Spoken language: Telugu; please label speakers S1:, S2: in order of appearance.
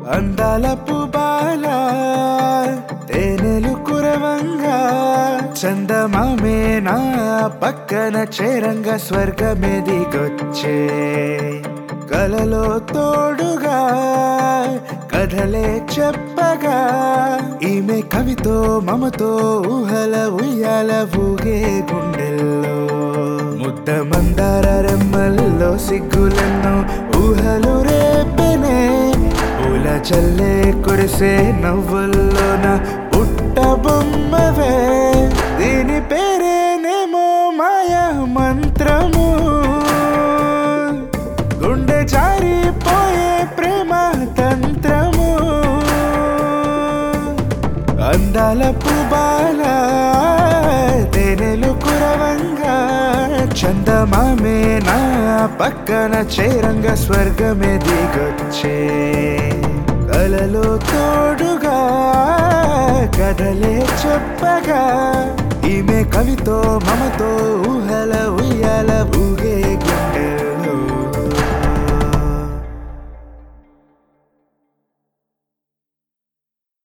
S1: అందాల పుబాల తేనెలు కురవంగా చందమామే నా పక్కన చేరంగ స్వర్గమెదిగొచ్చే కలలో తోడుగా కథలే చెప్పగా ఈమె కవితో మమతో ఊహల ఉయ్యాల ఊగే గుండెల్లో ముద్ద మందార రెమ్మల్లో సిగ్గులెన్నో ఊహలు రేపెనే పూల చల్లే కురిసే నవ్వుల్లోన పుట్ట బొమ్మవే దీని పేరేనేమో మాయా మంత్రము గుండె జారిపోయే ప్రేమ తంత్రము అందాల పుబాల తేనెలు కురవంగా చందమామే నా పక్కన చేరంగ స్వర్గమే దిగొచ్చే కలలో తోడుగా కథలే చెప్పగా ఈమె కవితో మమతో ఊహల ఉయ్యాల